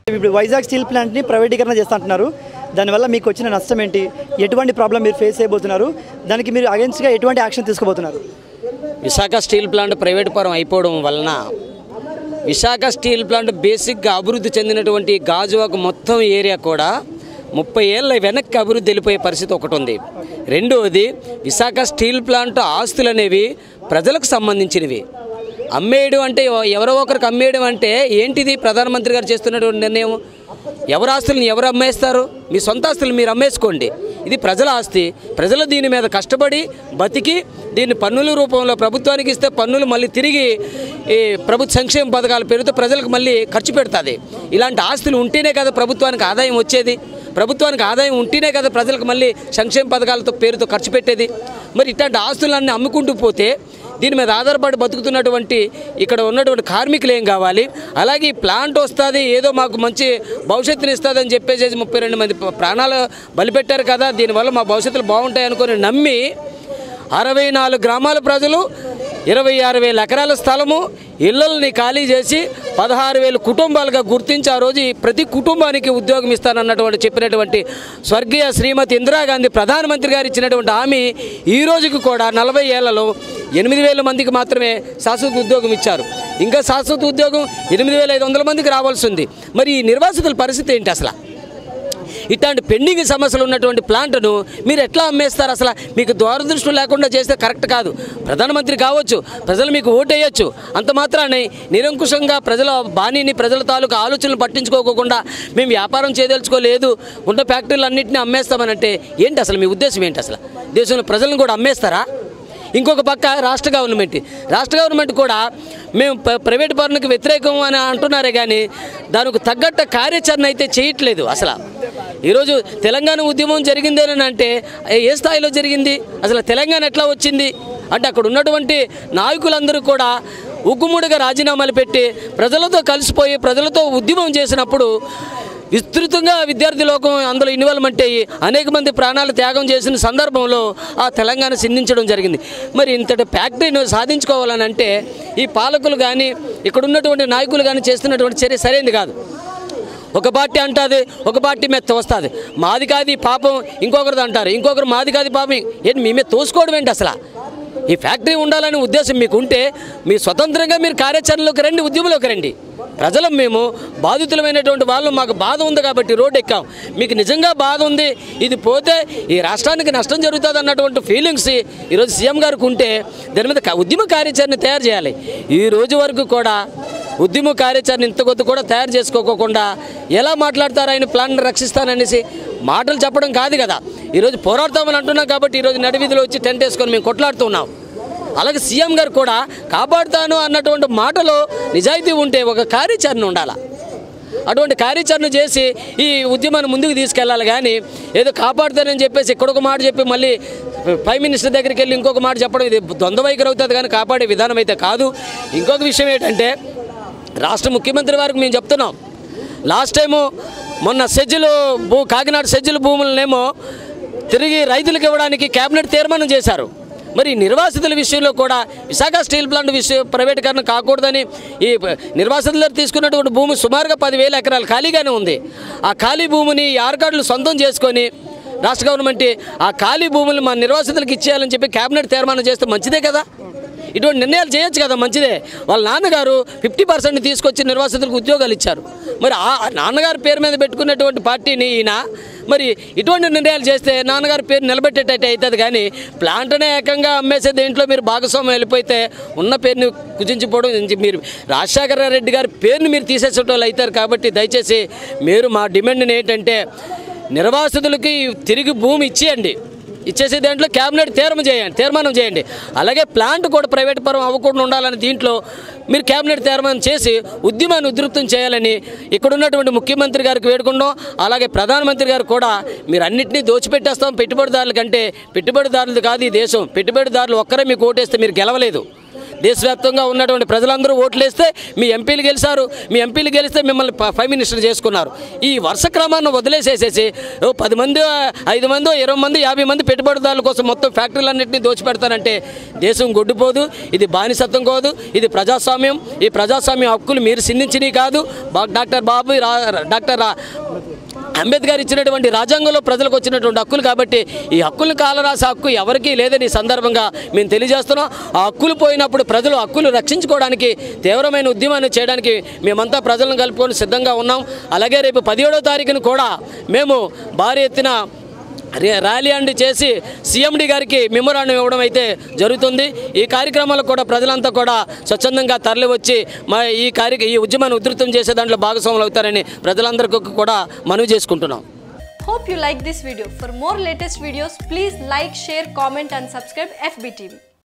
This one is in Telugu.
ఇప్పుడు వైజాగ్ స్టీల్ ప్లాంట్ని ప్రైవేటీకరణ చేస్తా అంటున్నారు దానివల్ల మీకు వచ్చిన నష్టం ఏంటి ఎటువంటి ప్రాబ్లం మీరు ఫేస్ చేయబోతున్నారు దానికి మీరు అగెన్స్ట్గా ఎటువంటి యాక్షన్ తీసుకోబోతున్నారు విశాఖ స్టీల్ ప్లాంట్ ప్రైవేట్ పరం అయిపోవడం వలన విశాఖ స్టీల్ ప్లాంట్ బేసిక్గా అభివృద్ధి చెందినటువంటి గాజువాక మొత్తం ఏరియా కూడా ముప్పై ఏళ్ళ వెనక్కి అభివృద్ధి వెళ్ళిపోయే పరిస్థితి ఒకటి ఉంది రెండవది విశాఖ స్టీల్ ప్లాంట్ ఆస్తులు అనేవి ప్రజలకు సంబంధించినవి అమ్మేయడం అంటే ఎవరో ఒకరికి అమ్మేయడం అంటే ఏంటిది ప్రధానమంత్రి గారు చేస్తున్నటువంటి నిర్ణయం ఎవరి ఆస్తులను ఎవరు అమ్మేస్తారు మీ సొంత ఆస్తులు మీరు అమ్మేసుకోండి ఇది ప్రజల ఆస్తి ప్రజలు దీని మీద కష్టపడి బతికి దీన్ని పన్నుల రూపంలో ప్రభుత్వానికి ఇస్తే పన్నులు మళ్ళీ తిరిగి ఈ ప్రభుత్వ సంక్షేమ పథకాల పేరుతో ప్రజలకు మళ్ళీ ఖర్చు పెడుతుంది ఇలాంటి ఆస్తులు ఉంటేనే కదా ప్రభుత్వానికి ఆదాయం వచ్చేది ప్రభుత్వానికి ఆదాయం ఉంటేనే కదా ప్రజలకు మళ్ళీ సంక్షేమ పథకాలతో పేరుతో ఖర్చు పెట్టేది మరి ఇట్లాంటి ఆస్తులన్నీ అమ్ముకుంటూ పోతే దీని మీద ఆధారపడి బతుకుతున్నటువంటి ఇక్కడ ఉన్నటువంటి కార్మికులు ఏం కావాలి అలాగే ఈ ప్లాంట్ వస్తుంది ఏదో మాకు మంచి భవిష్యత్తుని ఇస్తుంది అని చెప్పేసి ముప్పై రెండు మంది ప- ప్రాణాలు బలిపెట్టారు కదా దీనివల్ల మా భవిష్యత్తులు బాగుంటాయి అనుకొని నమ్మి అరవై నాలుగు గ్రామాల ప్రజలు ఇరవై ఆరు వేల ఎకరాల స్థలము ఇళ్ళని ఖాళీ చేసి పదహారు వేల కుటుంబాలుగా గుర్తించి ఆ రోజు ఈ ప్రతి కుటుంబానికి ఉద్యోగం ఇస్తానన్నటువంటి చెప్పినటువంటి స్వర్గీయ శ్రీమతి ఇందిరాగాంధీ ప్రధానమంత్రి గారు ఇచ్చినటువంటి హామీ ఈ రోజుకి కూడా నలభై ఏళ్లలో ఎనిమిది వేల మందికి మాత్రమే శాశ్వత ఉద్యోగం ఇచ్చారు ఇంకా శాశ్వత ఉద్యోగం ఎనిమిది వేల ఐదు వందల మందికి రావాల్సి ఉంది మరి ఈ నిర్వాసితుల పరిస్థితి ఏంటి అసలు ఇట్లాంటి పెండింగ్ సమస్యలు ఉన్నటువంటి ప్లాంట్ను మీరు ఎట్లా అమ్మేస్తారు అసలు మీకు దూరదృష్టి లేకుండా చేస్తే కరెక్ట్ కాదు ప్రధానమంత్రి కావచ్చు ప్రజలు మీకు ఓటేయచ్చు అంత మాత్రాన్ని నిరంకుశంగా ప్రజల బాణీని ప్రజల తాలూకు ఆలోచనలు పట్టించుకోకుండా మేము వ్యాపారం చేయదలుచుకోలేదు ఉన్న ఫ్యాక్టరీలు అన్నింటినీ అమ్మేస్తామనంటే ఏంటి అసలు మీ ఉద్దేశం ఏంటి అసలు దేశంలో ప్రజలను కూడా అమ్మేస్తారా ఇంకొక పక్క రాష్ట్ర గవర్నమెంట్ రాష్ట్ర గవర్నమెంట్ కూడా మేము ప్ర- ప్రైవేట్ పరునికి వ్యతిరేకం అని అంటున్నారే కానీ దానికి తగ్గట్టు కార్యాచరణ అయితే చేయట్లేదు అసలు ఈరోజు తెలంగాణ ఉద్యమం జరిగిందేనని అంటే ఏ స్థాయిలో జరిగింది అసలు తెలంగాణ ఎట్లా వచ్చింది అంటే అక్కడ ఉన్నటువంటి నాయకులందరూ కూడా ఉగ్గుముడిగా రాజీనామాలు పెట్టి ప్రజలతో కలిసిపోయి ప్రజలతో ఉద్యమం చేసినప్పుడు విస్తృతంగా విద్యార్థి లోకం అందులో ఇన్వాల్వ్మెంట్ అయ్యి అనేక మంది ప్రాణాలు త్యాగం చేసిన సందర్భంలో ఆ తెలంగాణ సిందించడం జరిగింది మరి ఇంతటి ఫ్యాక్టరీని సాధించుకోవాలని అంటే ఈ పాలకులు కానీ ఇక్కడ ఉన్నటువంటి నాయకులు కానీ చేస్తున్నటువంటి చర్య సరైనది కాదు ఒక పార్టీ అంటుంది ఒక పార్టీ మీద తోస్తుంది మాది కాదు ఈ పాపం ఇంకొకరిది అంటారు ఇంకొకరు మాది కాదు ఈ పాపం ఏంటి మీ మీద తోసుకోవడం ఏంటి అసలు ఈ ఫ్యాక్టరీ ఉండాలనే ఉద్దేశం మీకు ఉంటే మీ స్వతంత్రంగా మీరు కార్యాచరణలోకి రండి ఉద్యమంలోకి రండి ప్రజలం మేము బాధితులమైనటువంటి వాళ్ళు మాకు బాధ ఉంది కాబట్టి రోడ్డు ఎక్కాం మీకు నిజంగా బాధ ఉంది ఇది పోతే ఈ రాష్ట్రానికి నష్టం జరుగుతుంది అన్నటువంటి ఫీలింగ్స్ ఈరోజు సీఎం గారికి ఉంటే దాని మీద క- ఉద్యమ కార్యాచరణ తయారు చేయాలి ఈ రోజు వరకు కూడా ఉద్యమ కార్యాచరణ ఇంత కొద్ది కూడా తయారు చేసుకోకుండా ఎలా మాట్లాడతారు ఆయన ప్లాన్ రక్షిస్తాననేసి మాటలు చెప్పడం కాదు కదా ఈరోజు పోరాడతామని అంటున్నాం కాబట్టి ఈరోజు నడివీధిలో వచ్చి టెంట్ వేసుకొని మేము కొట్లాడుతున్నాం అలాగే సీఎం గారు కూడా కాపాడుతాను అన్నటువంటి మాటలో నిజాయితీ ఉంటే ఒక కార్యాచరణ ఉండాలి అటువంటి కార్యాచరణ చేసి ఈ ఉద్యమాన్ని ముందుకు తీసుకెళ్ళాలి కానీ ఏదో కాపాడుతానని చెప్పేసి ఇక్కడొక మాట చెప్పి మళ్ళీ ప్రైమ్ మినిస్టర్ దగ్గరికి వెళ్ళి ఇంకొక మాట చెప్పడం ఇది ద్వంద్వ వైఖరి అవుతుంది కానీ కాపాడే విధానం అయితే కాదు ఇంకొక విషయం ఏంటంటే రాష్ట్ర ముఖ్యమంత్రి వారికి మేము చెప్తున్నాం లాస్ట్ టైము మొన్న సెజ్జులు భూ కాకినాడ సెజ్జుల భూములనేమో తిరిగి రైతులకు ఇవ్వడానికి కేబినెట్ తీర్మానం చేశారు మరి నిర్వాసితుల విషయంలో కూడా విశాఖ స్టీల్ ప్లాంట్ విషయం ప్రైవేటీకరణ కాకూడదని ఈ నిర్వాసితులు తీసుకున్నటువంటి భూమి సుమారుగా పదివేల ఎకరాలు ఖాళీగానే ఉంది ఆ ఖాళీ భూమిని ఈ ఆర్కాడ్లు సొంతం చేసుకొని రాష్ట్ర గవర్నమెంట్ ఆ ఖాళీ భూములు మా నిర్వాసితులకు ఇచ్చేయాలని చెప్పి కేబినెట్ తీర్మానం చేస్తే మంచిదే కదా ఇటువంటి నిర్ణయాలు చేయొచ్చు కదా మంచిదే వాళ్ళ నాన్నగారు ఫిఫ్టీ పర్సెంట్ తీసుకొచ్చి నిర్వాసితులకు ఉద్యోగాలు ఇచ్చారు మరి ఆ నాన్నగారి పేరు మీద పెట్టుకున్నటువంటి పార్టీని ఈయన మరి ఇటువంటి నిర్ణయాలు చేస్తే నాన్నగారి పేరు నిలబెట్టేటట్టు అవుతుంది కానీ ప్లాంట్నే ఏకంగా అమ్మేసే దేంట్లో మీరు భాగస్వామ్యం వెళ్ళిపోతే ఉన్న పేరుని కుజించిపోవడం ఇది మీరు రాజశేఖర రెడ్డి గారి పేరుని మీరు తీసేసేటోళ్ళు అవుతారు కాబట్టి దయచేసి మీరు మా డిమాండ్ని ఏంటంటే నిర్వాసితులకి తిరిగి భూమి ఇచ్చేయండి ఇచ్చేసి దాంట్లో క్యాబినెట్ తీర్మానం చేయండి తీర్మానం చేయండి అలాగే ప్లాంట్ కూడా ప్రైవేట్ పరం అవ్వకుండా ఉండాలని దీంట్లో మీరు క్యాబినెట్ తీర్మానం చేసి ఉద్యమాన్ని ఉధృతం చేయాలని ఇక్కడ ఉన్నటువంటి ముఖ్యమంత్రి గారికి వేడుకున్నాం అలాగే ప్రధానమంత్రి గారు కూడా మీరు అన్నింటినీ దోచిపెట్టేస్తాం పెట్టుబడిదారుల కంటే పెట్టుబడిదారులది కాదు ఈ దేశం పెట్టుబడిదారులు ఒక్కరే మీకు ఓటేస్తే మీరు గెలవలేదు దేశవ్యాప్తంగా ఉన్నటువంటి ప్రజలందరూ ఓట్లేస్తే మీ ఎంపీలు గెలిచారు మీ ఎంపీలు గెలిస్తే మిమ్మల్ని ప- ప్రైమ్ మినిస్టర్ చేసుకున్నారు ఈ వరుస క్రమాన్ని వదిలేసేసేసి ఓ పది మంది ఐదు మంది ఇరవై మంది యాభై మంది పెట్టుబడిదారుల కోసం మొత్తం ఫ్యాక్టరీలన్నింటినీ దోచిపెడతారంటే దేశం గొడ్డుపోదు ఇది బానిసత్వం కాదు ఇది ప్రజాస్వామ్యం ఈ ప్రజాస్వామ్యం హక్కులు మీరు సిందించినవి కాదు బా- డాక్టర్ బాబు రా డాక్టర్ రా- అంబేద్కర్ ఇచ్చినటువంటి రాజ్యాంగంలో ప్రజలకు వచ్చినటువంటి హక్కులు కాబట్టి ఈ హక్కులు కాలరాసే హక్కు ఎవరికీ లేదని ఈ సందర్భంగా మేము తెలియజేస్తున్నాం ఆ హక్కులు పోయినప్పుడు ప్రజలు హక్కులు రక్షించుకోవడానికి తీవ్రమైన ఉద్యమాన్ని చేయడానికి మేమంతా ప్రజలను కలుపుకొని సిద్ధంగా ఉన్నాం అలాగే రేపు పదిహేడో తారీఖున కూడా మేము భారీ ఎత్తున రే- ర్యాలీ అండి చేసి సీఎండి గారికి మెమోరాండం ఇవ్వడం అయితే జరుగుతుంది ఈ కార్యక్రమాలకు కూడా ప్రజలంతా కూడా స్వచ్ఛందంగా తరలి వచ్చి మా ఈ కార్య ఈ ఉద్యమాన్ని ఉధృతం చేసే దాంట్లో భాగస్వాములు అవుతారని ప్రజలందరికీ కూడా మనవి చేసుకుంటున్నాం Hope you like this video. For more latest videos, please like, share, comment and subscribe FBTV.